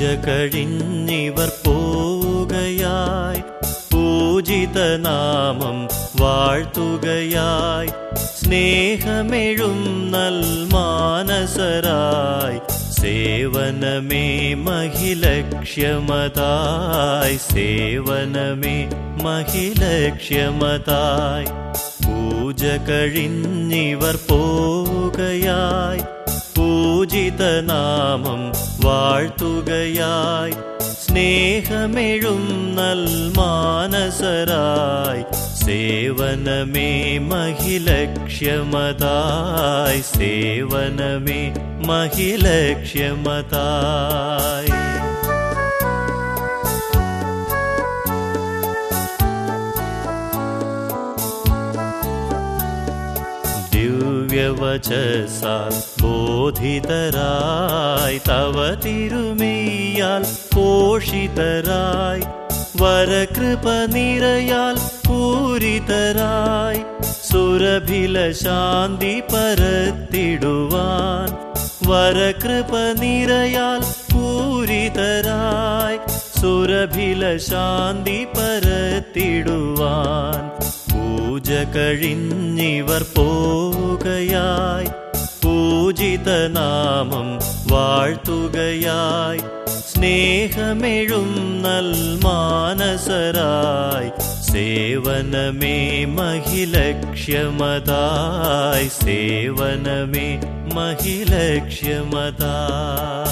കഴിഞ്ഞിവർ പോവുകയായി പൂജിതനാമം വാഴ്ത്തുകയായി സ്നേഹമെഴും നൽമാനസരായി സേവനമേ മഹിലക്ഷ്യമതായി സേവനമേ മഹിലക്ഷ്യമതായി പൂജ കഴിഞ്ഞിവർ പോവുകയായി പൂജിതനാമം വാഴ്ത്തുകയായി സ്നേഹമെഴും നൽമാനസരായി സേവനമേ മഹിലക്ഷ്യമതായി സേവനമേ മഹിലക്ഷ്യമതായി ദിവ്യവചസാൽ ബോധിതരായി തവ തിരുമെയ്യാൽ പോഷിതരായി വരകൃപ നിറയാൽ പൂരിതരായി സുരഭില ശാന്തി പരത്തിടുവാൻ വരകൃപ നിറയാൽ പൂരിതരായി സുരഭില ശാന്തി പരത്തിടുവാൻ പൂജ കഴിഞ്ഞിവർ പോവുകയായി പൂജിതനാമം വാഴ്ത്തുകയായി സ്നേഹമെഴും നൽമാനസരായി സേവനമേ മഹിലക്ഷ്യമതായി സേവനമേ മഹിലക്ഷ്യമതായി